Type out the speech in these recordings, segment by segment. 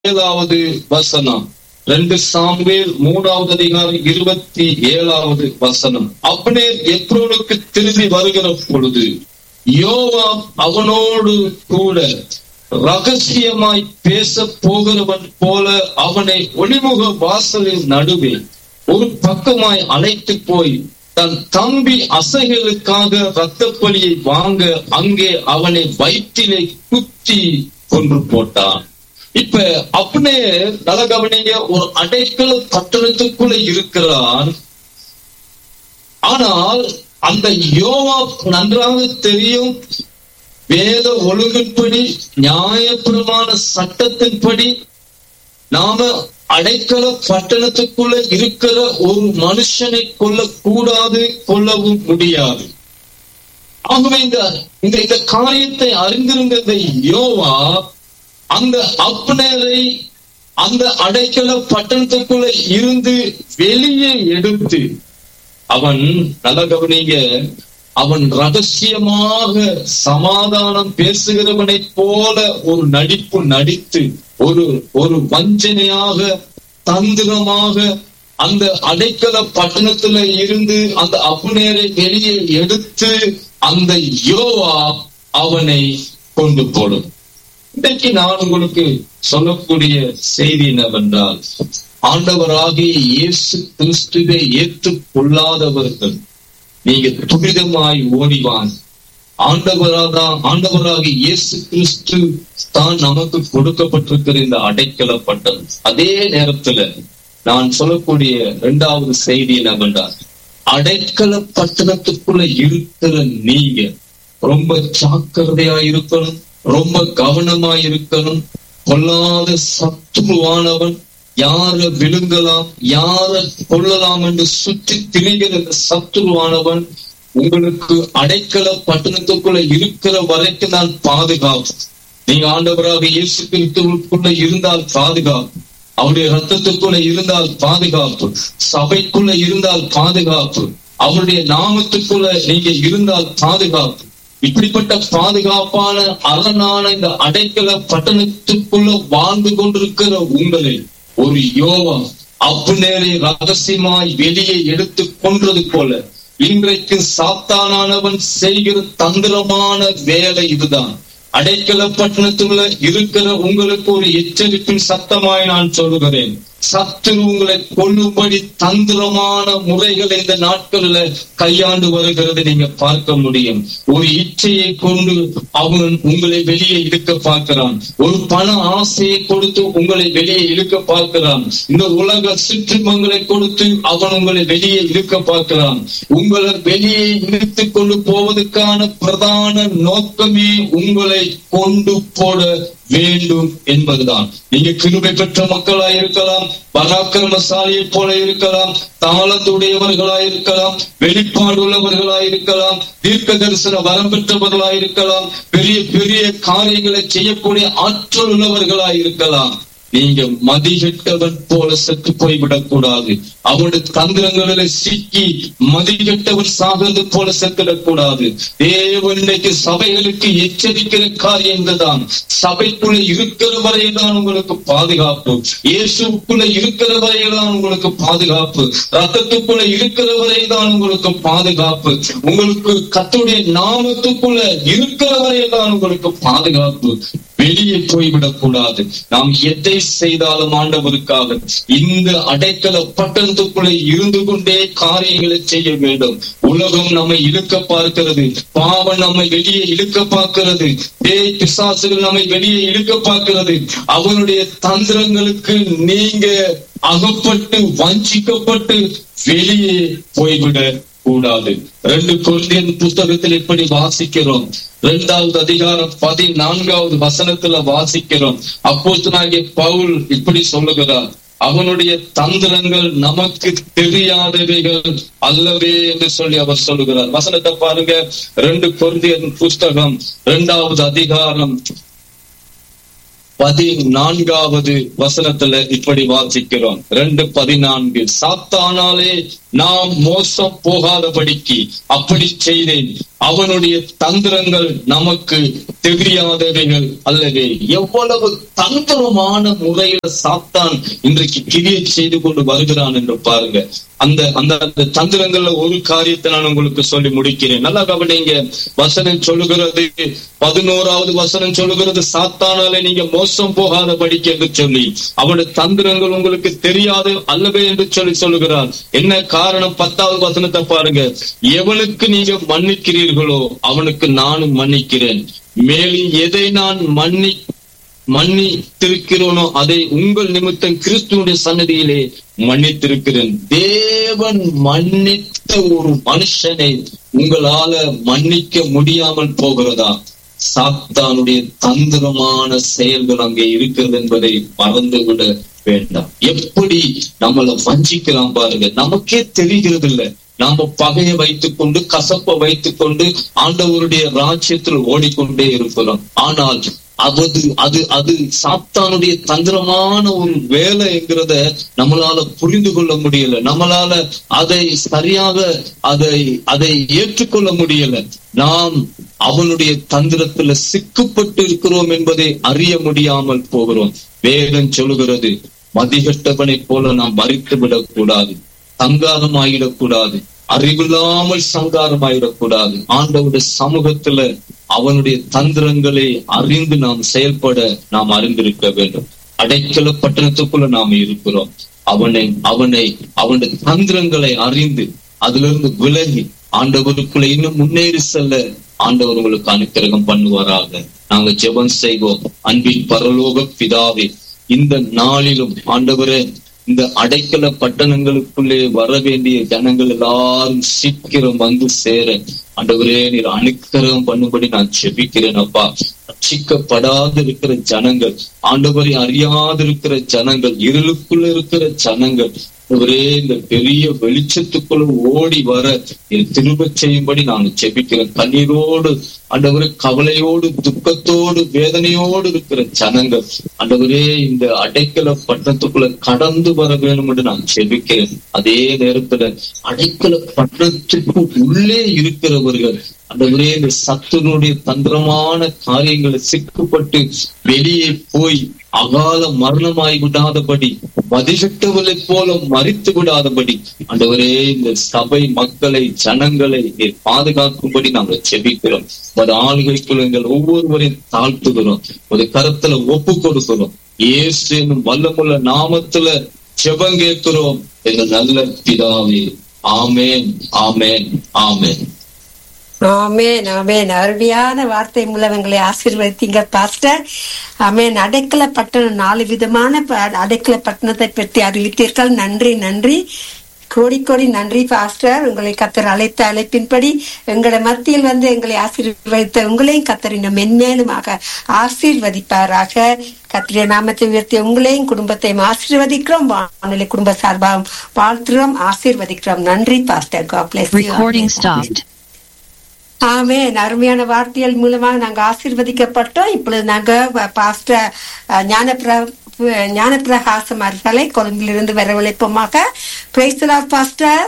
ஏழாவது வசனம் ரெண்டு சாமுவேல் மூணாவது அதிகாரம் இருபத்தி ஏழாவது வசனம் அப்னேர் எப்ரோனுக்கு திரும்பி வருகிற பொழுது யோவாப் அவனோடு கூட ரகசியமாய் பேச போகிறவன் போல அவனை ஒளிமுக வாசலின் நடுவே ஒரு பக்கமாய் அழைத்து போய் தன் தம்பி அசைகளுக்காக இரத்த பலியை வாங்க அங்கே அவனை வயிற்றிலே குத்தி கொன்று போட்டான் இப்ப அப்பனே நல்ல கவனிங்க ஒரு அடைக்கல பட்டணத்துக்குள்ள இருக்கிறான் ஆனால் அந்த யோவா நன்றாக தெரியும் வேத ஒழுங்கின்படி நியாயப்பிரமான சட்டத்தின்படி நாம அடைக்கல பட்டணத்துக்குள்ள இருக்கிற ஒரு மனுஷனை கொல்லக்கூடாது கொல்லவும் முடியாது ஆகவே இந்த இந்த இந்த காரியத்தை அறிந்திருந்த இந்த யோவா அந்த அப்னரை அந்த அடைக்கல பட்டணத்துக்குள்ள இருந்து வெளியே எடுத்து அவன் நல்ல கவனிங்க அவன் ரகசியமாக சமாதானம் பேசுகிறவனை போல ஒரு நடிப்பு நடித்து ஒரு ஒரு வஞ்சனையாக தந்திரமாக அந்த அடைக்கல பட்டணத்துல இருந்து அந்த அப்னேரை வெளியே எடுத்து அந்த யோவா அவனை கொண்டு போடும் இன்றைக்கு நான் உங்களுக்கு சொல்லக்கூடிய செய்தி என்னவென்றால் ஆண்டவராகிய இயேசு கிறிஸ்துவை ஏற்றுக் கொள்ளாதவர்கள் நீங்க துரிதமாய் ஓடிவான் ஆண்டவராக ஆண்டவராக இயேசு கிறிஸ்து தான் நமக்கு கொடுக்கப்பட்டிருக்கிற இந்த அடைக்கலப்பட்டது அதே நேரத்துல நான் சொல்லக்கூடிய இரண்டாவது செய்தி என்னவென்றால் அடைக்கல பட்டணத்துக்குள்ள இருக்கிற நீங்க ரொம்ப ஜாக்கிரதையா இருக்கணும் ரொம்ப கவனமா இருக்கணும் கொல்லாத சத்துருவானவன் யார விழுங்கலாம் யார கொள்ளலாம் என்று சுற்றி திரிகிற சத்துருவானவன் உங்களுக்கு அடைக்கல பட்டணத்துக்குள்ள இருக்கிற வரைக்கும் நான் பாதுகாப்பு நீங்க ஆண்டவராக இயேசு கிறிஸ்துவுக்குள்ள இருந்தால் பாதுகாப்பு அவருடைய ரத்தத்துக்குள்ள இருந்தால் பாதுகாப்பு சபைக்குள்ள இருந்தால் பாதுகாப்பு அவருடைய நாமத்துக்குள்ள நீங்க இருந்தால் பாதுகாப்பு இப்படிப்பட்ட பாதுகாப்பான அரணான இந்த அடைக்கல பட்டணத்துக்குள்ள வாழ்ந்து கொண்டிருக்கிற உங்களை ஒரு யோவா அப்புநேரை ரகசியமாய் வெளியே எடுத்து கொன்றது போல இன்றைக்கு சாத்தானானவன் செய்கிற தந்திரமான வேலை இதுதான் அடைக்கல பட்டணத்துள்ள இருக்கிற உங்களுக்கு ஒரு எச்சரிப்பின் சத்தமாய் நான் சொல்லுகிறேன் சத்துரு உங்களை கொள்ளும்படி தந்திரமான முறைகளை இந்த நாட்கள்ல கையாண்டு வருகிறதை நீங்க பார்க்க முடியும் ஒரு இச்சையை கொண்டு அவன் உங்களை வெளியே இழுக்க பார்க்கிறான் ஒரு பண ஆசையை கொடுத்து உங்களை வெளியே இழுக்க பார்க்கிறான் இந்த உலக சுற்றுமங்களை கொடுத்து அவன் உங்களை வெளியே இழுக்க பார்க்கிறான் உங்களை வெளியே இழுத்து கொண்டு போவதற்கான பிரதான நோக்கமே உங்களை கொண்டு போட வேண்டும் என்பதுதான் நீங்க கிருபை பெற்ற மக்களாய் இருக்கலாம் பராக்கிரமசாலியை போல இருக்கலாம் தாளத்துடையவர்களாய் இருக்கலாம் வெளிப்பாடு உள்ளவர்களாய் இருக்கலாம் தீர்க்க தரிசன வரம் பெற்றவர்களாய் இருக்கலாம் பெரிய பெரிய காரியங்களை செய்யக்கூடிய ஆற்றல் உள்ளவர்களாய் இருக்கலாம் நீங்க மதிகெட்டவன் போல செத்து போய்விடக் கூடாது அவனுடைய தந்திரங்களில சிக்கி மதிகெட்டவர் சாகிறது போல செத்துடக் கூடாது தேவன் இன்னைக்கு சபைகளுக்கு எச்சரிக்கிற காரியங்கள் தான் சபைக்குள்ள இருக்கிற வரையில்தான் உங்களுக்கு பாதுகாப்பு இயேசுக்குள்ள இருக்கிற வரையில்தான் உங்களுக்கு பாதுகாப்பு ரத்தத்துக்குள்ள இருக்கிற வரையில்தான் உங்களுக்கு பாதுகாப்பு உங்களுக்கு கத்துடைய நாமத்துக்குள்ள இருக்கிற வரையில்தான் உங்களுக்கு பாதுகாப்பு வெளியே போய்விடக் கூடாது நாம் எதை செய்தாலும் ஆண்டவருக்காக இந்த அடைக்கல பட்டணத்துக்குள்ளே இருந்து கொண்டே காரியங்களை செய்ய வேண்டும் உலகம் நம்மை இழுக்க பார்க்கிறது பாவம் நம்மை வெளியே இழுக்க பார்க்கிறது பேய் பிசாசுகள் நம்மை வெளியே இழுக்க பார்க்கிறது அவனுடைய தந்திரங்களுக்கு நீங்க அகப்பட்டு வஞ்சிக்கப்பட்டு வெளியே போய்விட கூடாது ரெண்டு கொள்கையின் புத்தகத்தில் இப்படி வாசிக்கிறோம் இரண்டாவது அதிகாரம் பதினான்காவது வசனத்துல வாசிக்கிறோம் அப்போஸ்தலனாகிய பவுல் இப்படி சொல்லுகிறார் அவனுடைய தந்திரங்கள் நமக்கு தெரியாதவைகள் அல்லவே என்று சொல்லி அவர் சொல்லுகிறார் வசனத்தை பாருங்க ரெண்டு கொருந்தியன் புஸ்தகம் இரண்டாவது அதிகாரம் பதினான்காவது வசனத்துல இப்படி வாசிக்கிறோம் ரெண்டு பதினான்கு சாத்தானாலே நாம் மோசம் போகாதபடிக்கு அப்படி செய்தேன் அவனுடைய தந்திரங்கள் நமக்கு தெரியாதவைகள் அல்லவே எவ்வளவு தந்திரமான முறையில சாத்தான் இன்றைக்கு கிரியை செய்து கொண்டு வருகிறான் என்று பாருங்க அந்த அந்த அந்த தந்திரங்கள்ல ஒரு காரியத்தை நான் உங்களுக்கு சொல்லி முடிக்கிறேன் நல்லா கவனிங்க வசனம் சொல்லுகிறது பதினோராவது வசனம் சொல்லுகிறது சாத்தானாலே நீங்க மோசம் போகாத படிக்க என்று சொல்லி அவனுடைய தந்திரங்கள் உங்களுக்கு தெரியாது அல்லவே என்று சொல்லி சொல்லுகிறான் என்ன காரணம் பத்தாவது வசனத்தை பாருங்க எவனுக்கு நீங்க மன்னிக்கிறீர்களோ அவனுக்கு நானும் மன்னிக்கிறேன் மேலும் எதை நான் மன்னி மன்னித்திருக்கிறோனோ அதை உங்கள் நிமித்தம் கிறிஸ்துவனுடைய சன்னதியிலே மன்னித்திருக்கிறேன் தேவன் மன்னித்த ஒரு மனுஷனை உங்களால மன்னிக்க முடியாமல் போகிறதா சாத்தானுடைய தந்திரமான செயல்கள் அங்கே இருக்கிறது என்பதை மறந்துவிட வேண்டாம் எப்படி நம்மளை வஞ்சிக்கலாம் பாருங்க நமக்கே தெரிகிறது இல்ல நாம பகையை வைத்துக் கொண்டு கசப்பை வைத்துக் கொண்டு ஆண்டவருடைய ராஜ்யத்தில் ஓடிக்கொண்டே இருக்கிறோம் ஆனால் அது அது அது சாத்தானுடைய தந்திரமான ஒரு வேலை என்கிறத நம்மளால புரிந்து கொள்ள முடியல நம்மளால அதை சரியாக அதை அதை ஏற்றுக்கொள்ள முடியல நாம் அவனுடைய தந்திரத்துல சிக்கப்பட்டு இருக்கிறோம் என்பதை அறிய முடியாமல் போகிறோம் வேதம் சொல்லுகிறது மதிகட்டவனைப் போல நாம் மறித்து விடக்கூடாது சங்காரம் ஆயிடக்கூடாது அறிவில்லாமல் சங்காரம் ஆயிடக்கூடாது ஆண்டவுடைய சமூகத்துல அவனுடைய தந்திரங்களை அறிந்து நாம் செயல்பட நாம் அறிந்திருக்க வேண்டும் அடைக்கல பட்டணத்துக்குள்ள நாம் இருக்கிறோம் அவனை அவனை அவனுடைய தந்திரங்களை அறிந்து அதிலிருந்து விலகி ஆண்டவருக்குள்ள இன்னும் முன்னேறி செல்ல ஆண்டவர் உங்களுக்கு அனுக்கிரகம் பண்ணுவாராக நாங்க ஜெபம் செய்வோம் அன்பின் பரலோக பிதாவே இந்த நாளிலும் ஆண்டவரே இந்த அடைக்கல பட்டணங்களுக்குள்ளே வர வேண்டிய ஜனங்கள் எல்லாரும் சீக்கிரம் வந்து சேர ஆண்டவரே நீர் அனுக்கிரகம் பண்ணும்படி நான் செபிக்கிறேன் அப்பா ரட்சிக்கப்படாது இருக்கிற ஜனங்கள் ஆண்டவரை அறியாது இருக்கிற ஜனங்கள் இருளுக்குள்ள இருக்கிற ஜனங்கள் ஆண்டவரே இந்த பெரிய வெளிச்சத்துக்குள்ள ஓடி வர என் திரும்ப செய்யும்படி நான் செபிக்கிறேன் கண்ணீரோடு ஆண்டவரே கவலையோடு துக்கத்தோடு வேதனையோடு இருக்கிற ஜனங்கள் ஆண்டவரே இந்த அடைக்கல பட்டணத்துக்குள்ள கடந்து வர வேண்டும் என்று நான் செபிக்கிறேன் அதே நேரத்துல அடைக்கல பட்டணத்துக்கு உள்ளே இருக்கிறவர்கள் ஆண்டவரே இந்த சத்துனுடைய தந்திரமான காரியங்களை சிக்கப்பட்டு வெளியே போய் அகால மரணமாய் விடாதபடி மதிகட்டவர்களை போல மறித்து விடாதபடி ஆண்டவரே இந்த சபை மக்களை ஜனங்களை நீர் பாதுகாக்கும்படி நாங்கள் செபிக்கிறோம் ஒரு ஆளுகைக்குள்ள எங்கள் ஒவ்வொருவரையும் தாழ்த்துகிறோம் ஒரு கரத்துல ஒப்பு கொடுக்கிறோம் இயேசு என்னும் வல்லமுள்ள நாமத்துல ஜெபம் கேட்கிறோம் எங்கள் நல்ல பிதாவே ஆமேன் ஆமேன் ஆமேன் ஆமேன் ஆமேன் அருமையான வார்த்தை மூலம் எங்களை ஆசீர்வதித்தீங்க பாஸ்டர் ஆமேன் அடைக்கல பட்டணம் நாலு விதமான ப- அடைக்கல பட்டணத்தை பற்றி அறிவித்தீர்கள் நன்றி நன்றி கோடி கோடி நன்றி பாஸ்டர் உங்களை கத்தர் அழைத்த அழைப்பின்படி எங்களை மத்தியில் வந்து எங்களை ஆசீர்வதித்த உங்களையும் கத்தர் இன்னும் மென்மேலுமாக ஆசீர்வதிப்பாராக கத்திரிய நாமத்தை உயர்த்தி உங்களையும் குடும்பத்தையும் ஆசீர்வதிக்கிறோம் வானொலி குடும்ப சார்பாக வாழ்த்துறோம் ஆசீர்வதிக்கிறோம் நன்றி pastor God bless you. Recording Amen. stopped. ஆமென் அருமையான வார்த்தைகள் மூலமாக நாங்க ஆசீர்வதிக்கப்பட்டோம் இப்பொழுது நாங்க ப- பாஸ்டர் அஹ், ஞானப்பிர ஞானப்பிரகாசம் அவர்களை கொழும்பிலிருந்து வரவழைப்போமாக praise the Lord pastor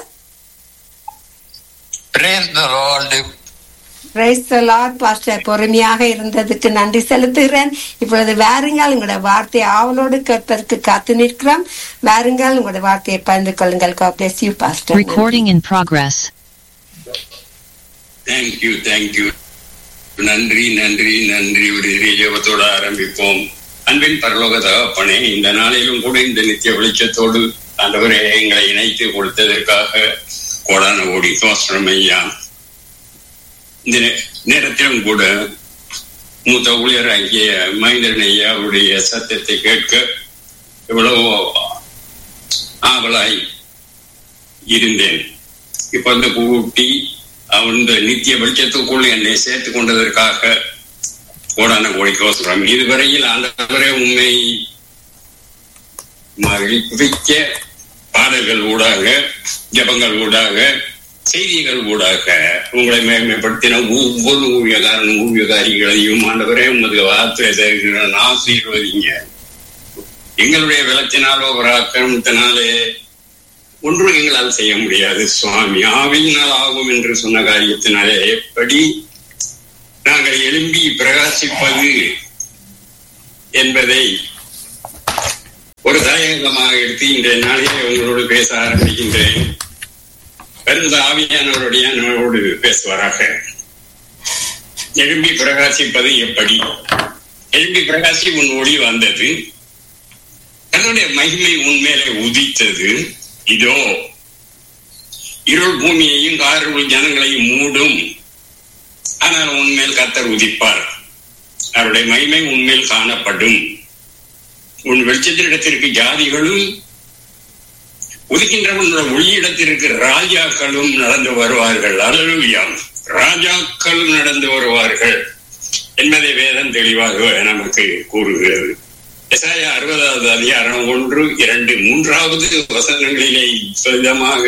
Praise the Lord. Praise the Lord pastor பொறுமையாக இருந்ததுக்கு நன்றி செலுத்துகிறேன் இப்பொழுது வாருங்கள் உங்களோட வார்த்தையை ஆவலோடு கேட்பதற்கு காத்து நிற்கிறோம் வாருங்கள் உங்களோட வார்த்தையை பகிர்ந்து கொள்ளுங்கள் God bless you pastor Recording in progress. Thank you, thank you. நன்றி நன்றி நன்றி ஒரு ஜெபத்தோட ஆரம்பிப்போம் அன்பின் பரலோக தகப்பனே இந்த நாளிலும் கூட இந்த நித்திய வெளிச்சத்தோடு ஆண்டவரே எங்களை இணைத்து கொடுத்ததற்காக கோடான ஓடி தோசனம் ஐயா இந்த நே- நேரத்திலும் கூட மூத்த ஊழியராகிய மகேந்திரன் ஐயா அவருடைய சத்தத்தை கேட்க எவ்வளவோ ஆவலாய் இருந்தேன் இப்ப வந்து கூட்டி அந்த நித்திய வெளிச்சத்துக்குள் என்னை சேர்த்து கொண்டதற்காக கோடான கோடிக்கோசரம் இதுவரையில் ஆண்டவரே உண்மை மகிழ்விக்க பாடல்கள் ஊடாக ஜபங்கள் ஊடாக செய்திகள் ஊடாக உங்களை மேன்மைப்படுத்தின ஒவ்வொரு ஊழியக்காரன் ஊழியக்காரிகளையும் ஆண்டவரே உமது வார்த்தை தருகிற ஆசீர்வதிங்க எங்களுடைய வெள்ளத்தினாலோ ஒரு ஆக்கிரமத்தினாலே ஒன்று எங்களால் செய்ய முடியாது சுவாமி ஆவியினால் ஆகும் என்று சொன்ன காரியத்தினாலே எப்படி நாங்கள் எழும்பி பிரகாசிப்பது என்பதை ஒரு தாயகமாக எடுத்து இன்றைய நாளிலே உங்களோடு பேச ஆரம்பிக்கின்றேன் வருந்த ஆவியானவருடைய நம்மளோடு பேசுவாராக எழும்பி பிரகாசிப்பது எப்படி எழும்பி பிரகாசி உன் ஒளி வந்தது தன்னுடைய மகிமை உன்மேலே உதித்தது இதோ இருள் பூமியையும் காருள் ஜனங்களையும் மூடும் ஆனால் உன்மேல் கத்தர் உதிப்பார் அவருடைய மகிமை உன்மேல் காணப்படும் உன் வெளிச்சத்திடத்திற்கு ஜாதிகளும் உதிக்கின்றவனுடைய ஒளியிடத்திற்கு ராஜாக்களும் நடந்து வருவார்கள் அலுவலியாம் ராஜாக்கள் நடந்து வருவார்கள் என்பதை வேதம் தெளிவாக நமக்கு கூறுகிறது எசாயா அறுபதாவது அதிகாரம் ஒன்று இரண்டு மூன்றாவது வசனங்களிலே விதமாக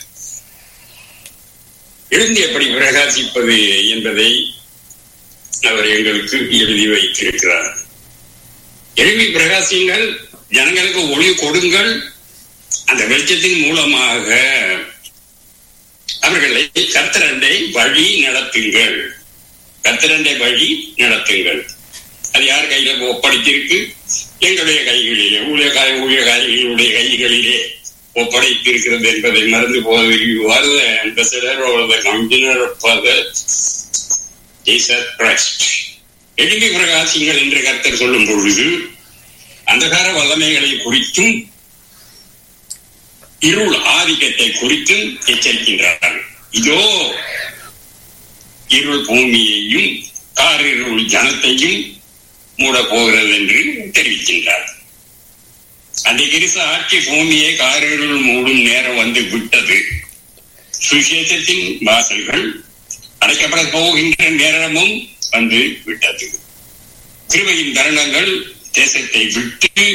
எழுந்து எப்படி பிரகாசிப்பது என்பதை அவர் எங்களுக்கு எழுதி வைத்திருக்கிறார் எழுப்பி பிரகாசியுங்கள் ஜனங்களுக்கு ஒளி கொடுங்கள் அந்த வெளிச்சத்தின் மூலமாக அவர்களை கத்திரண்டை வழி நடத்துங்கள் கத்திரண்டை வழி நடத்துங்கள் அது யார் கையில ஒப்படைத்திருக்கு எங்களுடைய கைகளிலே ஊழியக்கார ஊழியக்காரிகளுடைய கைகளிலே ஒப்படைத்திருக்கிறது என்பதை மறந்து போவதில் you are the ambassador or the convener for the Jesus Christ. எழுதி பிரகாசிங்கள் என்று கர்த்தர் சொல்லும் பொழுது அந்தகார வல்லமைகளை குறித்தும் இருள் ஆதிக்கத்தை குறித்தும் எச்சரிக்கின்றார்கள் இதோ இருள் பூமியையும் காரிருள் ஜனத்தையும் மூட போகிறது என்று தெரிவிக்கின்றார் அந்த கிறிஸ்து ஆட்சி பூமியை காரிருள் மூடும் நேரம் வந்து விட்டது சுசேஷத்தின் வாசல்கள் அடைக்கப்பட போகின்ற நேரமும் வந்து விட்டது கிருபையின் தருணங்கள் தேசத்தை விட்டு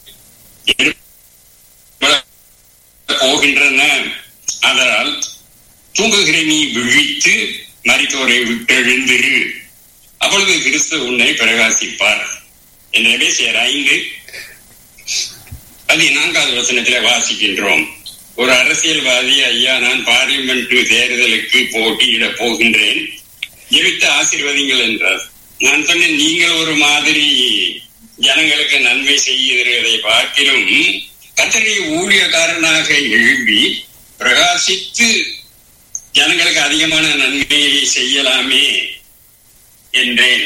போகின்றன அதனால் தூங்குகிற நீ விழித்து மறித்தோரை விட்டெழுந்திரு அப்பொழுது கிறிஸ்து உன்னை பிரகாசிப்பார் என்ற பேசியர் ஐந்து பதினான்காவது வசனத்தில் வாசிக்கின்றோம் ஒரு அரசியல்வாதி ஐயா நான் பார்லிமெண்ட் தேர்தலுக்கு போட்டியிட போகின்றேன் ஜெபித்து ஆசீர்வதிங்கள் என்றார் நான் சொன்னேன் நீங்கள் ஒரு மாதிரி ஜனங்களுக்கு நன்மை செய்கிறதை பார்க்கிலும் கத்தனை ஊழியக்காரனாக எழும்பி பிரகாசித்து ஜனங்களுக்கு அதிகமான நன்மையை செய்யலாமே என்றேன்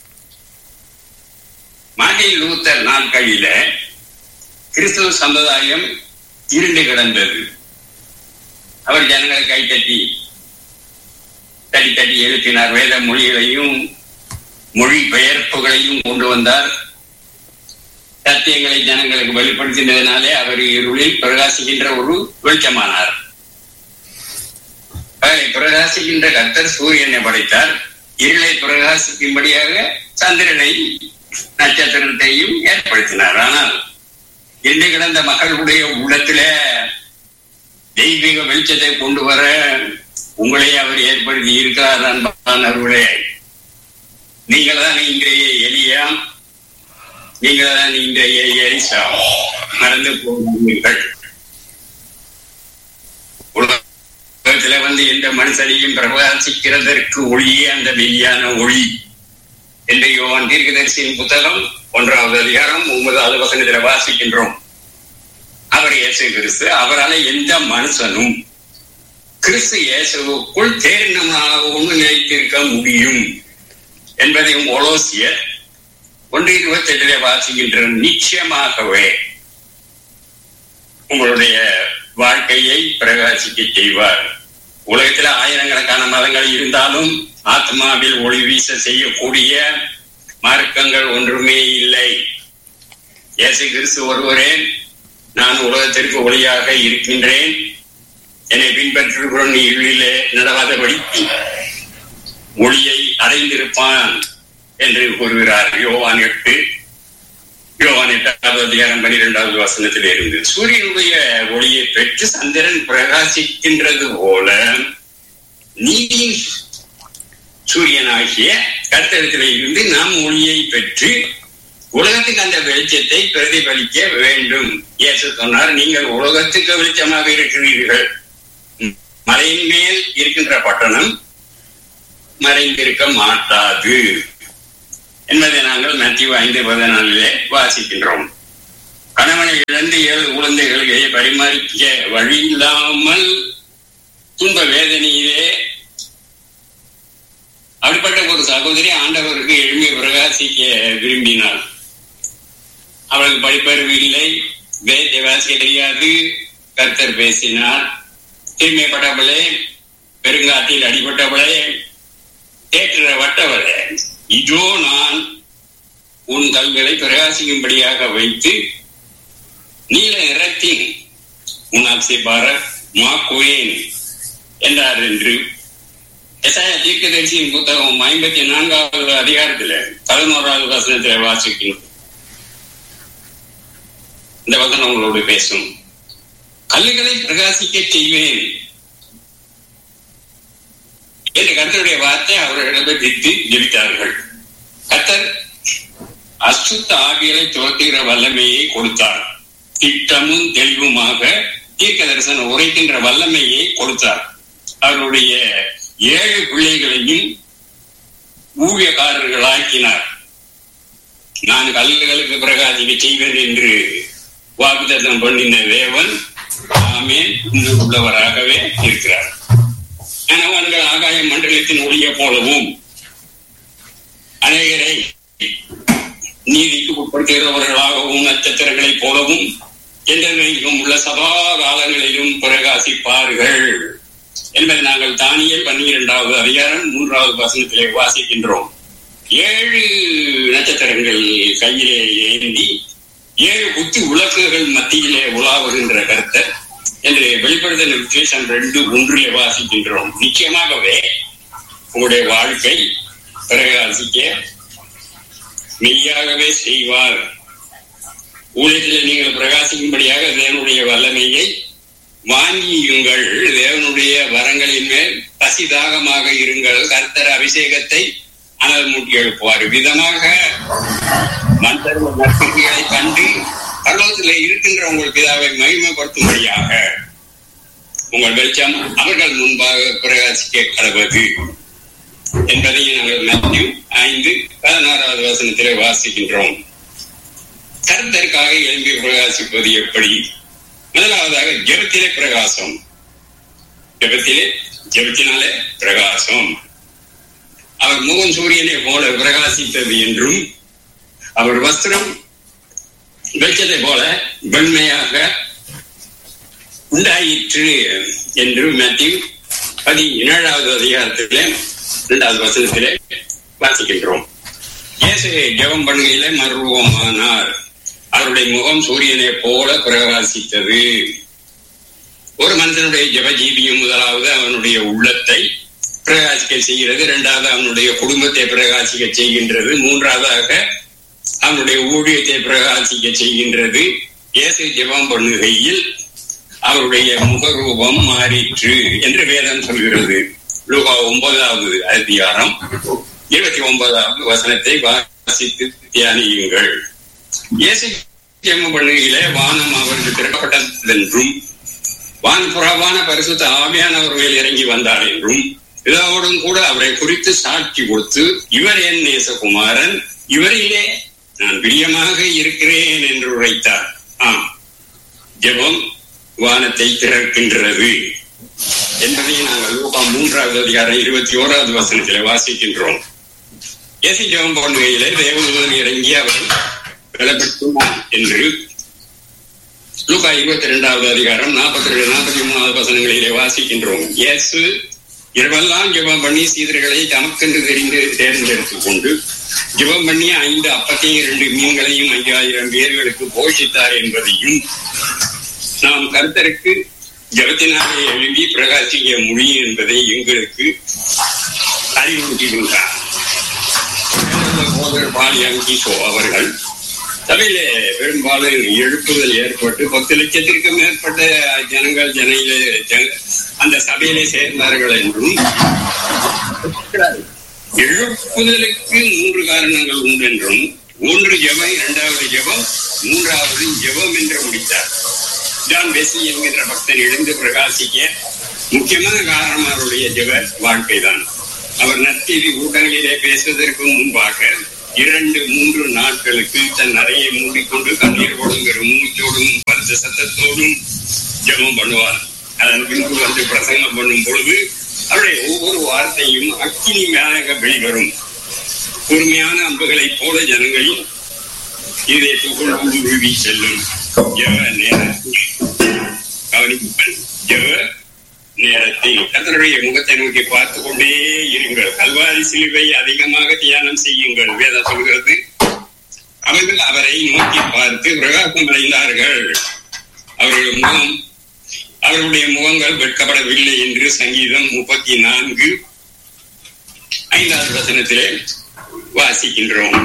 மார்ட்டின் லூத்தர் நாட்களில கிறிஸ்தவ சமுதாயம் இருண்டு கிடந்தது அவர் ஜனங்களை கைத்தட்டி தட்டி தட்டி எழுப்பினார் வேத மொழிகளையும் மொழி பெயர்ப்புகளையும் கொண்டு வந்தார் சத்தியங்களை ஜனங்களுக்கு வெளிப்படுத்தினதினாலே அவர் இருளில் பிரகாசிக்கின்ற ஒரு வெளிச்சமானார் பிரகாசிக்கின்ற கர்த்தர் சூரியனை படைத்தார் இருளை பிரகாசிக்கும்படியாக சந்திரனை நட்சத்திரத்தையும் ஏற்படுத்தினார் ஆனால் இன்று கிடந்த மக்களுடைய உள்ளத்தில தெய்வீக வெளிச்சத்தை கொண்டு வர உங்களை அவர் ஏற்படுத்தி இருக்கிறார் அன்பானவர்களே நீங்கள் தான் இன்றைய எலியா நீங்கள் தான் இன்றைய எலிசா மறந்து போகிறீர்கள் உலகத்துல வந்து எந்த மனுஷனையும் பிரகாசிக்கிறதற்கு ஒளியே அந்த மெய்யான ஒளி என்று யோவான் தீர்க்கதரிசியின் புத்தகம் ஒன்றாவது அதிகாரம் ஒன்பதாவது வசனத்துல வாசிக்கின்றோம் அவர் இயேசு கிறிஸ்து அவரால் எந்த மனுஷனும் கிறிஸ்து இயேசுக்குள் தேர்ந்தமாகவும் நிலைத்திருக்க முடியும் என்பதையும் ஒலோசியர் ஒன்று இருபத்தி எட்டிலே வாசிக்கின்ற நிச்சயமாகவே உங்களுடைய வாழ்க்கையை பிரகாசிக்க செய்வார் உலகத்தில் ஆயிரக்கணக்கான மதங்கள் இருந்தாலும் ஆத்மாவில் ஒளி வீச செய்யக்கூடிய மார்க்கங்கள் ஒன்றுமே இல்லை இயேசு கிறிஸ்து ஒருவரே நான் உலகத்திற்கு ஒளியாக இருக்கின்றேன் என்னை பின்பற்றுகிறோம் இருளிலே நடவாதபடி ஒளியை அடைந்திருப்பான் என்று கூறுகிறார் யோவான் எட்டு யோவான் எட்டாவது அதிகாரம் பனிரெண்டாவது வசனத்தில் இருந்து சூரியனுடைய ஒளியை பெற்று சந்திரன் பிரகாசிக்கின்றது போல நீதியின் சூரியனாகிய கர்த்தரிடத்தில் இருந்து நாம் ஒளியை பெற்று உலகத்துக்கு அந்த வெளிச்சத்தை பிரதிபலிக்க வேண்டும் இயேசு சொன்னார் நீங்கள் உலகத்துக்கு வெளிச்சமாக இருக்கிறீர்கள் ம். மலையின் மேல் இருக்கின்ற பட்டணம் மறைந்திருக்க மாட்டாது என்பதை நாங்கள் மத்திய ஐந்து பதினாலிலே வாசிக்கின்றோம் கணவனை இழந்து ஏழு குழந்தைகளை பரிமாறிக்க வழி இல்லாமல் துன்ப வேதனையிலே அப்படிப்பட்ட ஒரு சகோதரி ஆண்டவருக்கு எழுமி பிரகாசிக்க விரும்பினார் அவளுக்கு படிப்பறிவு இல்லை வேதத்தை வாசிக்க தெரியாது கர்த்தர் பேசினார் தீமைப்பட்டவளே பெருங்காத்தில் அடிபட்டவளே தேற்ற வட்டவளே இதோ நான் உன் கல்களை பிரகாசிக்கும்படியாக வைத்து நீல நிறத்தின் உன் அப்சிபார மாக்குவேன் என்றார் என்று எசாய தீர்க்கதரிசியின் புத்தகம் ஐம்பத்தி நான்காவது அதிகாரத்துல பதினோராவது வசனத்துல வாசிக்கணும் இந்த வசனம் உங்களோடு பேசும் கல்லுகளை பிரகாசிக்க செய்வேன் என்று கர்த்தருடைய வார்த்தை அவர்களிடம் திட்டு ஜெபித்தார்கள் கர்த்தர் அசுத்த ஆவியலை துரத்துகிற வல்லமையை கொடுத்தார் திட்டமும் தெளிவுமாக தீர்க்க தரிசனம் உரைக்கின்ற வல்லமையை கொடுத்தார் அவருடைய ஏழு பிள்ளைகளையும் ஊழியக்காரர்களாக்கினார் நான் கல்லுகளுக்கு பிரகாசிக்க செய்வேன் என்று வாக்குத்தத்தம் பண்ணின தேவன் ஆமேன் இன்னும் உள்ளவராகவே இருக்கிறார் கணவன்கள் ஆகாய மண்டலத்தின் ஒளிய போலவும் அநேகரை நீதிக்கு உட்படுத்துகிறவர்களாகவும் நட்சத்திரங்களைப் போலவும் என்றென்றைக்கும் உள்ள சதா காலங்களிலும் பிரகாசிப்பார்கள் என்பதை நாங்கள் தானியல் பன்னிரெண்டாவது அதிகாரம் மூன்றாவது வசனத்திலே வாசிக்கின்றோம் ஏழு நட்சத்திரங்கள் கையிலே ஏந்தி ஏழு குத்து விளக்குகள் மத்தியிலே உலாவுகின்ற கருத்தர் என்று வெளிப்படுத்தல் விசேஷம் ரெண்டு ஒன்றிலே வாசிக்கின்றோம் நிச்சயமாகவே உங்களுடைய வாழ்க்கை பிரகாசிக்க மெய்யாகவே செய்வார் ஊழியத்தில் நீங்கள் பிரகாசிக்கும்படியாக தேவனுடைய வல்லமையை வாங்கியுங்கள் தேவனுடைய வரங்களின் மேல் பசிதாகமாக இருங்கள் கர்த்தர் அபிஷேகத்தை அனல் மூட்டி எழுப்புவார் விதமாக மந்திர நற்செய்திகளை கண்டு பரலோகத்தில் இருக்கின்ற உங்கள் பிதாவை மகிமைப்படுத்தும்படியாக உங்கள் வெளிச்சம் அவர்கள் முன்பாக பிரகாசிக்க கடவது என்பதை நாங்கள் மத்தியும் ஐந்து பதினாறாவது வசனத்திலே வாசிக்கின்றோம் கருத்தருக்காக எழும்பி பிரகாசிப்பது எப்படி முதலாவதாக ஜெபத்திலே பிரகாசம் ஜெபத்திலே ஜெபத்தினாலே பிரகாசம் அவர் முகம் சூரியனை போல பிரகாசித்தது என்றும் அவர் வஸ்திரம் வெளிச்சத்தை போல வெண்மையாக உண்டாயிற்று என்று மத்திய பதினேழாவது அதிகாரத்திலே இரண்டாவது வசனத்திலே வாசிக்கின்றோம் இயேசு ஜெபம் பண்ணுகையிலே மர்வமானார் அவருடைய முகம் சூரியனை போல பிரகாசித்தது ஒரு மனிதனுடைய ஜபஜீவியம் முதலாவது அவனுடைய உள்ளத்தை பிரகாசிக்க செய்கிறது இரண்டாவது அவனுடைய குடும்பத்தை பிரகாசிக்க செய்கின்றது மூன்றாவதாக அவனுடைய ஊழியத்தை பிரகாசிக்க செய்கின்றது இயேசு ஜெபம் பண்ணுகையில் அவருடைய முகரூபம் மாறிற்று என்று வேதம் சொல்கிறது லூகா ஒன்பதாவது அதிகாரம் இருபத்தி ஒன்பதாவது வசனத்தை வாசித்து தியானியுங்கள் இயேசு ஜெபம் பண்ணுகையிலே வானம் அவருக்கு திறக்கப்பட்டதென்றும் வான் புறவான பரிசுத்த ஆவியானவர் மேல் இறங்கி வந்தார் என்றும் இதோடும் கூட அவரை குறித்து சாட்சி கொடுத்து இவர் என் நேசகுமாரன் இவரிலே நான் பிரியமாக இருக்கிறேன் என்று உரைத்தார் ஆம் ஜெபம் வானத்தை திறக்கின்றது என்பதை நாங்கள் லூகா மூன்றாவது அதிகாரம் இருபத்தி ஓராவது வசனத்திலே வாசிக்கின்றோம் இயேசு ஜெபம் பண்ணுகையிலே தேவதூதன் இறங்கி அவர் பலப்பட்டுமான் என்று லூகா இருபத்தி இரண்டாவது அதிகாரம் நாற்பத்தி ரெண்டு நாற்பத்தி மூணாவது வசனங்களிலே வாசிக்கின்றோம் இயேசு இரவெல்லாம் ஜெபம் பண்ணி சீதர்களை தமக்கென்று தெரிந்து தேர்ந்தெடுத்துக் கொண்டு ஜெபம் பண்ணி ஐந்து அப்பத்தையும் இரண்டு மீன்களையும் ஐயாயிரம் பேர்களுக்கு போஷித்தார் என்பதையும் நாம் கருத்தருக்கு ஜபத்தினாலே எழுதி பிரகாசிக்க முடியும் என்பதை எங்களுக்கு அறிவுறுத்துகின்றார் பாலியம் கிஷோ அவர்கள் சபையில பெரும்பாலும் எழுப்புதல் ஏற்பட்டு பத்து லட்சத்திற்கு மேற்பட்ட ஜனங்கள் ஜனையில அந்த சபையிலே சேர்ந்தார்கள் என்றும் எழுப்புதலுக்கு மூன்று காரணங்கள் உண்டு என்றும் ஒன்று ஜெபம் இரண்டாவது ஜெபம் மூன்றாவது ஜெபம் என்று முடித்தார் ஜான் வெஸ்லி என்கின்ற பக்தன் எழுந்து பிரகாசிக்க முக்கியமான காரணம் அவருடைய ஜெப வாழ்க்கை தான் அவர் நற்செய்தி ஊடகங்களிலே பேசுவதற்கு முன்பாக இரண்டு மூன்று நாட்களுக்கு தன் அறையை மூடிக்கொண்டு கண்ணீர் ஒடுங்கிற மூச்சோடும் பரிசு சத்தத்தோடும் ஜெபம் பண்ணுவார் அதன் பின்பு வந்து பிரசங்கம் பண்ணும் பொழுது அவருடைய ஒவ்வொரு வார்த்தையும் அக்கினியாக வெளிவரும் கூர்மையான அம்புகளைப் போல ஜனங்களின் இதயத்துக்குள் ஊடுருவி செல்லும் ஜெப நேரத்தில் கவனிப்புகள் ஜெப நேரத்தில் கர்த்தருடைய முகத்தை நோக்கி பார்த்து கொண்டே இருங்கள் கல்வாரி சிலுவை அதிகமாக தியானம் செய்யுங்கள் வேதம் சொல்கிறது அவர்கள் அவரை நோக்கி பார்த்து பிரகாசம் அடைந்தார்கள் அவருடைய முகம் அவர்களுடைய முகங்கள் வெட்கப்படவில்லை என்று சங்கீதம் முப்பத்தி நான்கு ஐந்தாவது வசனத்திலே வாசிக்கின்றோம்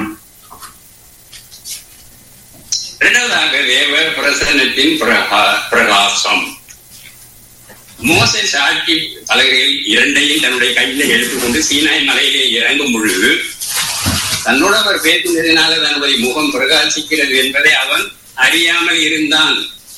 இரண்டாவதாக தேவ பிரசன்னத்தின் பிரகா- பிரகாசம் மோசே சாட்சி பலகையில் இரண்டையும் தன்னுடைய கையில எடுத்துக்கொண்டு சீனாய் மலையிலே இறங்கும் பொழுது தன்னோடு அவர் பேசினதினால தன்னுடைய முகம் பிரகாசிக்கிறது என்பதை அவன் அறியாமல் இருந்தான்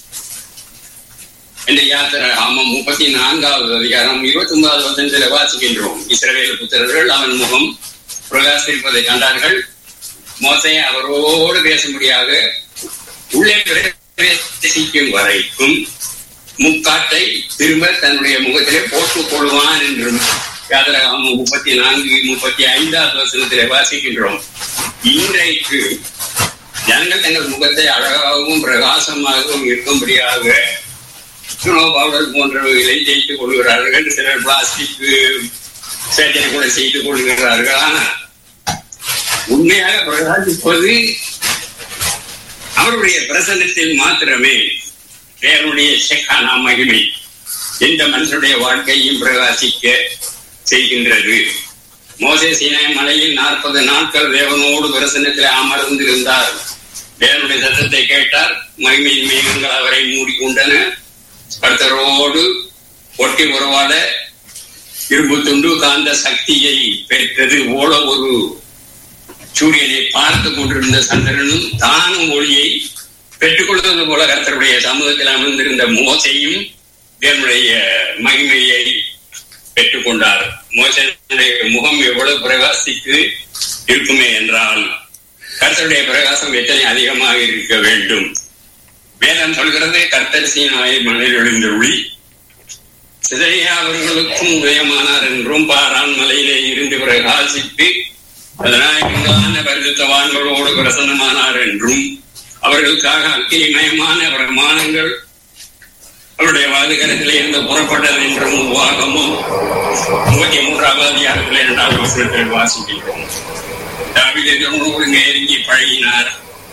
என்ற யாத்திரை ஆமாம் முப்பத்தி நான்காவது அதிகாரம் இருபத்தி ஒன்பதாவது வசனத்தில் வாசிக்கின்றோம் இஸ்ரவேல் புத்திரர்கள் அவன் முகம் பிரகாசிப்பதை கண்டார்கள் மோசே அவரோடு பேசும்படியாக உள்ளே பிரவேசிக்கும் வரைக்கும் முக்காட்டை திரும்ப தன்னுடைய முகத்திலே போட்டுக் கொள்வான் என்றும் யாத்திராகமம் முப்பத்தி நான்கு முப்பத்தி ஐந்தாவது வசனத்திலே வாசிக்கின்றோம் இன்றைக்கு ஜனங்கள் தங்கள் முகத்தை அழகாகவும் பிரகாசமாகவும் இருக்கும்படியாக சுனோ பவுடர் போன்றவைகளை தேய்த்துக் கொள்கிறார்கள் சிலர் பிளாஸ்டிக் சர்ஜரி கூட செய்து கொள்கிறார்கள் ஆனால் உண்மையாக பிரகாசிப்பது அவருடைய பிரசன்னத்தில் மாத்திரமே தேவனுடைய செக்கானா மகிமை எந்த மனுஷனுடைய வாழ்க்கையும் பிரகாசிக்க செய்கின்றது மோசே சீனாய் மலையில் நாற்பது நாட்கள் தேவனோடு பிரசன்னத்தில் அமர்ந்திருந்தார் தேவனுடைய சத்தத்தை கேட்டார் மகிமையின் மேகங்கள் அவரை மூடிக்கொண்டன கர்த்தரோடு ஒட்டி உறவாட இரும்பு துண்டு காந்த சக்தியை பெற்றது போல ஒரு சூரியனை பார்த்து கொண்டிருந்த சந்திரனும் தானும் ஒளியை பெற்றுக்கொள்வது போல கர்த்தருடைய சமூகத்தில் அமர்ந்திருந்த மோசையும் தேவனுடைய மகிமையை பெற்றுக்கொண்டார் மோசனுடைய முகம் எவ்வளவு பிரகாசித்து இருக்குமே என்றால் கர்த்தருடைய பிரகாசம் எத்தனை அதிகமாக இருக்க வேண்டும் வேதம் சொல்கிறது கர்த்தர் சீனாயை மண்ணில் எழுந்த ஒளி சிதையா அவர்களுக்கும் உதயமானார் என்றும் பாரான் மலையிலே இருந்து பிரகாசித்து பதினாயிரங்கான பரிசுத்தவான்களோடு பிரசன்னமானார் என்றும் அவர்களுக்காக அக்கினிமயமான பிரமாணங்கள் அவருடைய வாதுகரத்திலே இருந்து புறப்பட்டது என்றும் உருவாகமும் முப்பத்தி மூன்றாவது அதிகாரத்தில் இரண்டாவது வசனத்தில் வாசிக்கின்றோம் தாவிதோடு நெருங்கி பழகினார்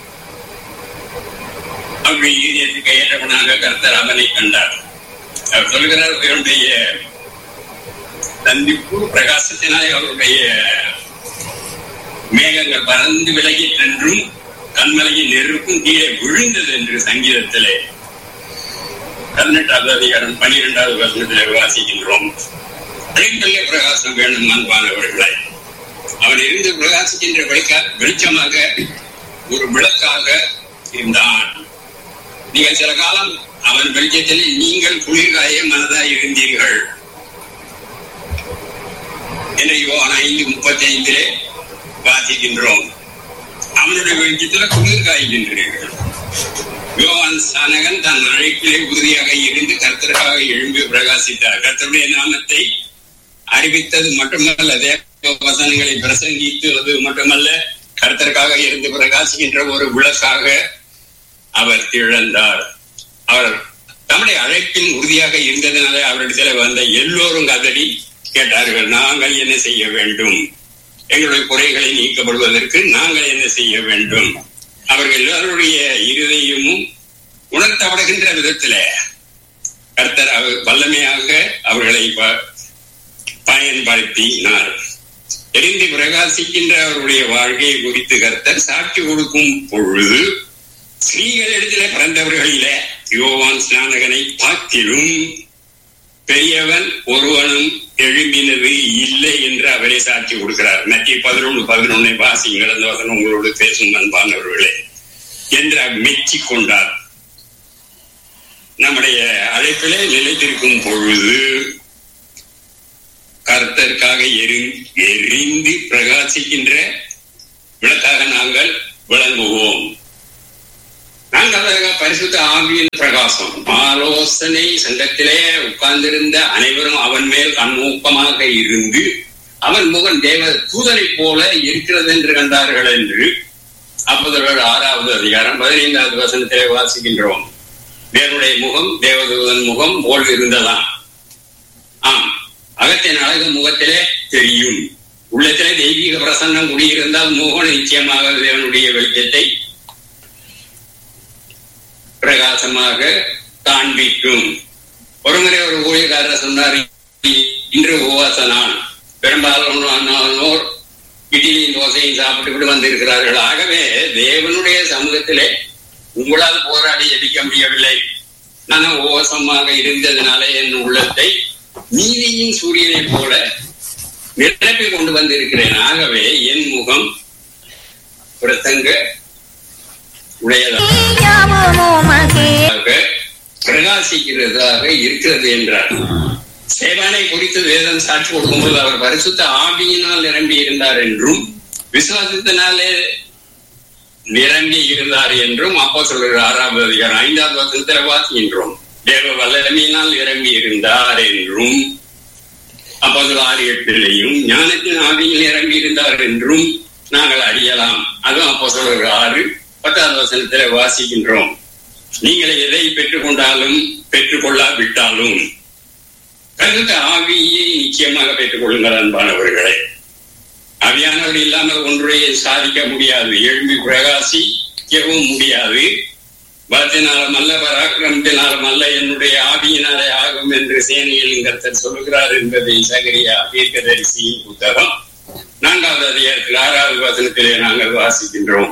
அவருடைய ஈரியத்துக்கு ஏற்றவனாக கர்த்தர் அவனை கண்டார் அவர் சொல்கிறார் அவருடைய சந்திப்பு பிரகாசத்தினாலே அவருடைய மேகங்கள் பறந்து விலகி என்றும் கண்மலையின் நெருப்பும் கீழே விழுந்தது என்று சங்கீதத்திலே பதினெட்டாவது அதிகாரம் பனிரெண்டாவது வசனத்திலே வாசிக்கின்றோம் அழைக்கல்ல பிரகாசம் வேண்டும் அன்பானவர்களை அவன் இருந்து பிரகாசிக்கின்ற வெளிக்கா வெளிச்சமாக ஒரு விளக்காக இருந்தான் நீங்கள் சில காலம் அவன் வெளிச்சத்தில் நீங்கள் குளிர்காய மனதாய் இருந்தீர்கள் என யோவான் ஐந்து முப்பத்தி ஐந்திலே வாசிக்கின்றோம் அவனுடைய வெளிச்சத்துல குளிர் காய்கின்றீர்கள் யோவான் சானகன் தன் அழைப்பிலே உறுதியாக இருந்து கர்த்தருக்காக எழும்பி பிரகாசித்தார் கர்த்தருடைய நாமத்தை அறிவித்தது மட்டுமல்ல தேவ வசனங்களை பிரசங்கித்தது மட்டுமல்ல கர்த்தருக்காக இருந்து பிரகாசிக்கின்ற ஒரு விளக்காக அவர் திழந்தார் அவர் தம்முடைய அழைப்பின் உறுதியாக இருந்ததுனால அவரிடத்தில் வந்த எல்லோரும் கதறி கேட்டார்கள் நாங்கள் என்ன செய்ய வேண்டும் எங்களுடைய குறைகளை நீக்கப்படுவதற்கு நாங்கள் என்ன செய்ய வேண்டும் அவர்கள் எல்லாருடைய இருதயமும் உணர்த்தப்படுகின்ற விதத்துல கர்த்தர் அவர் வல்லமையாக அவர்களை ப- பயன்படுத்தினார் எரிந்து பிரகாசிக்கின்ற அவருடைய வாழ்க்கையை குறித்து கர்த்தர் சாட்சி கொடுக்கும் பொழுது ஸ்ரீகளிடத்திலே பிறந்தவர்களிலே யோவான் ஸ்நானகனை பார்க்கிலும் பெரியவன் ஒருவனும் எழும்பினது இல்லை என்று அவரே சாட்சி கொடுக்கிறார் நற்றி பதினொன்று பதினொன்னை வாசிங்கள் அந்த வசனம் உங்களோடு பேசும் அன்பானவர்களே என்று மெச்சி கொண்டார் நம்முடைய அழைப்பிலே நிலைத்திருக்கும் பொழுது கர்த்தருக்காக எரி எரிந்து பிரகாசிக்கின்ற விளக்காக நாங்கள் விளங்குவோம் நாங்கள் பரிசுத்த ஆவியின் பிரகாசம் ஆலோசனை சங்கத்திலே உட்கார்ந்திருந்த அனைவரும் அவன் மேல் கண்ணோக்கமாக இருந்து அவன் முகம் தேவ தூதனை போல இருக்கிறது என்று கண்டார்கள் என்று அப்போதர்கள் ஆறாவது அதிகாரம் பதினைந்தாவது வசனத்திலே வாசிக்கின்றோம் தேவனுடைய முகம் தேவதூதன் முகம் போல் இருந்ததாம் ஆம் அகத்தின் அழகு முகத்திலே தெரியும் உள்ளத்திலே தெய்வீக பிரசன்னம் குடியிருந்தால் முகம் நிச்சயமாக தேவனுடைய வெளிச்சத்தை பிரகாசமாக காண்பிக்கும் ஒருமுறை ஒரு ஊழியக்காரர் சொன்னார் இன்று உபவாச நாள் பெரும்பாலானோர் இட்லியும் தோசையும் சாப்பிட்டு வந்திருக்கிறார்கள் ஆகவே தேவனுடைய சமூகத்திலே உங்களால் போராடி எதிக்க முடியவில்லை நான் உபவாசமாக இருந்ததுனால என் உள்ளத்தை நீதியின் சூரியனை போல நிரப்பி கொண்டு வந்திருக்கிறேன் ஆகவே என் முகம் பிரசங்க உடையதாக பிரகாசிக்கிறதாக இருக்கிறது என்றார் சேவானை குறித்து வேதம் சாட்சி கொடுக்கும்போது அவர் பரிசுத்த ஆவியினால் நிரம்பி இருந்தார் என்றும் விசுவாசத்தினாலே நிரம்பி இருந்தார் என்றும் அப்போ சொல்ற ஆறாவது அதிகாரம் ஐந்தாவது வசனத்தில் வாசிக்கின்றோம் தேவ வல்லமையினால் நிரம்பி இருந்தார் என்றும் அப்போ ஆறு எட்டிலையும் ஞானத்தின் ஆவியில் நிரம்பி இருந்தார் என்றும் நாங்கள் அறியலாம் அதுவும் அப்போ சொல்ற ஆறு பத்தாவது வசனத்தில வாசிக்கின்றோம் நீங்கள் எதை பெற்றுக்கொண்டாலும் பெற்றுக்கொள்ளாவிட்டாலும் கருத்த ஆவியை நிச்சயமாக பெற்றுக் கொள்ளுங்கள் அன்பானவர்களே ஆவியானவர் இல்லாமல் ஒன்றைய சாதிக்க முடியாது எழும்பி பிரகாசிக்கவும் முடியாது பலத்தினாலும் அல்ல பராக்கிரமத்தினாலும் அல்ல என்னுடைய ஆவியினாலே ஆகும் என்று சேனையில் கருத்தர் சொல்லுகிறார் என்பதை சகரியா தீர்க்கதரிசியின் புத்தகம் நான்காவது அதிகாரத்தில் ஆறாவது வசனத்திலே நாங்கள் வாசிக்கின்றோம்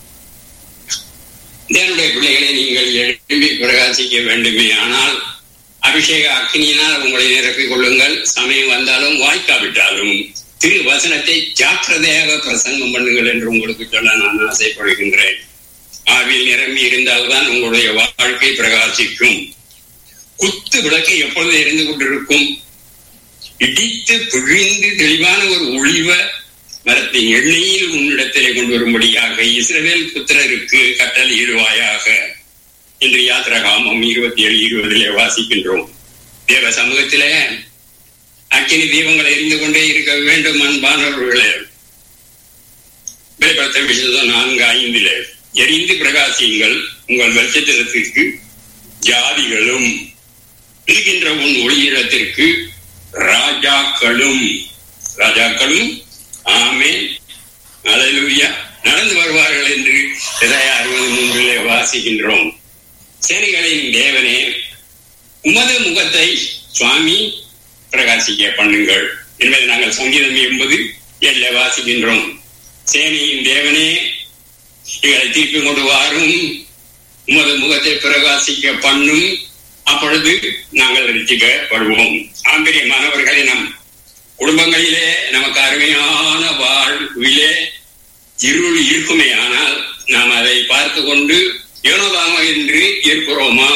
தேவனுடைய பிள்ளைகளை நீங்கள் எழுப்பி பிரகாசிக்க வேண்டுமே ஆனால் அபிஷேக அக்னியினால் உங்களை நிரப்பிக் கொள்ளுங்கள் சமயம் வந்தாலும் வாய்க்காவிட்டாலும் திரு வசனத்தை ஜாக்கிரதையாக பிரசங்கம் பண்ணுங்கள் என்று உங்களுக்கு சொல்ல நான் ஆசைப்படுகின்றேன் ஆவில் நிரம்பி இருந்தால்தான் உங்களுடைய வாழ்க்கை பிரகாசிக்கும் குத்து விளக்கு எப்பொழுது எரிந்து கொண்டிருக்கும் இடித்து பிழிந்து தெளிவான ஒரு ஒளிவ மரத்தின் எண்ணெயில் உன்னிடத்திலே கொண்டு வரும்படியாக இஸ்ரவேல் புத்திரருக்கு கட்டளையிடுவாயாக இன்று யாத்திரகாமம் இருபத்தி ஏழு இருபதிலே வாசிக்கின்றோம் தேவ சமூகத்திலே அக்கினி தீபங்களை எரிந்து கொண்டே இருக்க வேண்டும் அன்பானவர்களே வெளிப்படுத்த விஷயம் நான்கு ஐந்திலே எரிந்து பிரகாசியுங்கள் உங்கள் வெளிச்சத்திற்கு ஜாதிகளும் இருக்கின்ற உன் ஒளியிடத்திற்கு ராஜாக்களும் ராஜாக்களும் ஆமே அலையா நடந்து வருவார்கள் என்று அறுபது மூன்றிலே வாசிக்கின்றோம் சேனைகளின் தேவனே உமது முகத்தை சுவாமி பிரகாசிக்க பண்ணுங்கள் என்பதை நாங்கள் சங்கீதம் எண்பது எல்ல வாசிக்கின்றோம் சேனையின் தேவனே எங்களை தீர்ப்பு கொண்டு வாரும் உமது முகத்தை பிரகாசிக்க பண்ணும் அப்பொழுது நாங்கள் ரசிக்கப்படுவோம் ஆம்பரியமானவர்களை நம் குடும்பங்களிலே நமக்கு அருமையான வாழ்விலே இருள் இருக்குமே ஆனால் நாம் அதை பார்த்து கொண்டு ஏனோதாம என்று இருக்கிறோமா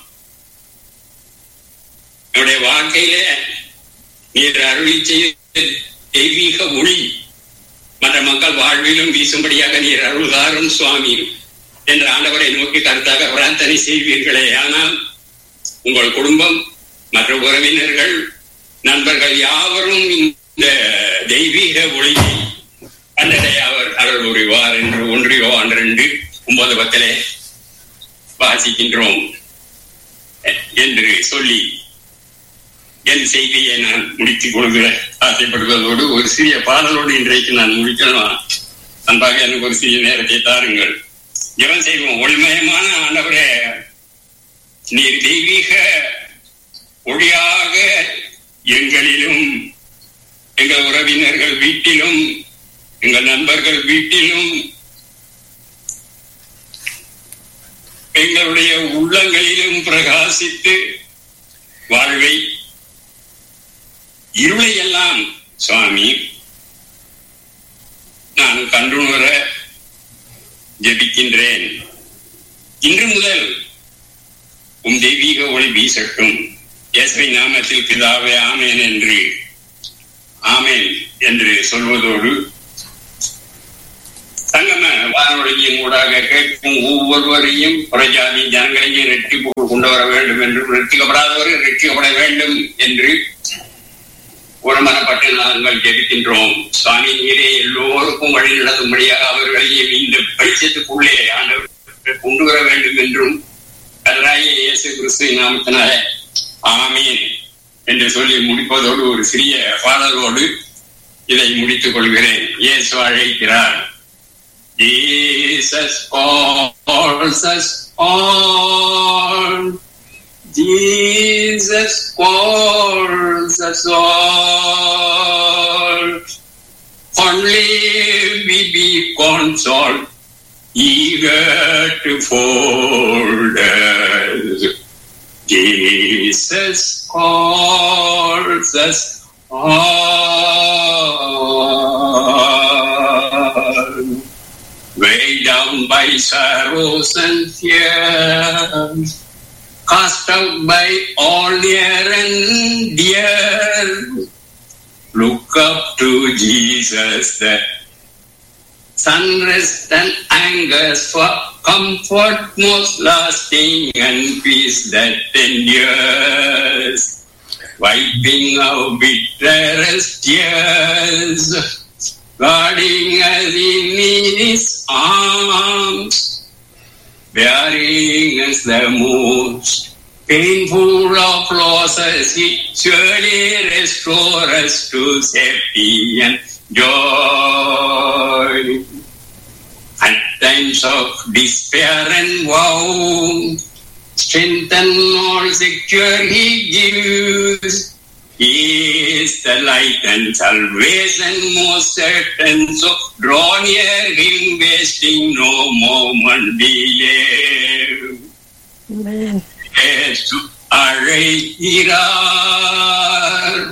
நம்முடைய வாழ்க்கையிலே நீர் அருளி செய்த தெய்வீக ஒளி மற்ற மக்கள் வாழ்விலும் வீசும்படியாக நீர் அருள்தாரும் சுவாமி என்ற ஆண்டவரை நோக்கி கருத்தாக பிரார்த்தனை செய்வீர்களே ஆனால் உங்கள் குடும்பம் மற்ற உறவினர்கள் நண்பர்கள் யாவரும் இந்த தெய்வீக ஒளியை அன்றரை அவர் அருள் புரிவார் என்று ஒன்றியோ அன்றெண்டு ஒன்பது பத்திலே வாசிக்கின்றோம் என்று சொல்லி என் செய்தியை நான் முடித்துக் கொள்கிற ஆசைப்படுவதோடு ஒரு சிறிய பாடலோடு இன்றைக்கு நான் முடிக்கணும் அன்பாக எனக்கு ஒரு சிறிய நேரத்தை தாருங்கள் ஜெபம் செய்வோம் ஒளிமயமான ஆண்டவரே நீர் தெய்வீக ஒளியாக எங்களிலும் எங்கள் உறவினர்கள் வீட்டிலும் எங்கள் நண்பர்கள் வீட்டிலும் எங்களுடைய உள்ளங்களிலும் பிரகாசித்து வாழ்வை இருளை எல்லாம் சுவாமி நான் கண்டுணர ஜெபிக்கின்றேன் இன்று முதல் உம் தெய்வீக ஒளி வீசட்டும் இயேசுவை நாமத்தில் பிதாவே ஆமேன் என்று ஆமேன் என்று சொல்வதோடு சங்கம வானொலியின் ஊடாக கேட்கும் ஒவ்வொருவரையும் புறஜாதி ஜனங்களையும் ரெட்டிப்பு கொண்டு வர வேண்டும் என்றும் ரெட்டிக்கப்படாதவர்கள் ரெட்டிக்கப்பட வேண்டும் என்று ஒரு மனப்பட்டு நாங்கள் ஜெபிக்கின்றோம் சுவாமி நீரே எல்லோருக்கும் வழி நடத்தும்படியாக அவர்களையும் இந்த வெளிச்சத்துக்குள்ளே ஆண்டவர் கொண்டு வர வேண்டும் என்றும் கர்த்தராகிய இயேசு கிறிஸ்து நாமத்தினால ஆமீன் என்று சொல்லி முடிப்பதோடு ஒரு சிறிய பாடலோடு இதை முடித்துக் கொள்கிறேன் இயேசு அழைக்கிறார் Jesus calls us all. Jesus calls us all. Only we be consoled, eager to fold us. Jesus calls us all. Way down by sorrows and fears, cast out by all near and dear. Look up to Jesus, the sunrest and angers for comfort most lasting and peace that endures. Wiping our bitterest tears guarding us in his arms, bearing us the most painful of losses, he surely restore us to safety and joy. At times of despair and woe, strength and all secure he gives. He is the light and salvation most certain. So draw near him, wasting no moment delay. Amen. இயேசு அழைக்கிறார்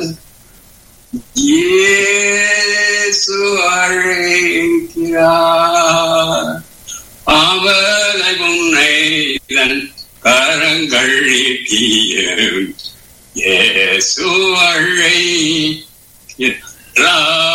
இயேசு அழைக்கிறார் அவளை உன்னை தன் கரங்கள் நீட்டிய இயேசு அழைக்கிறார்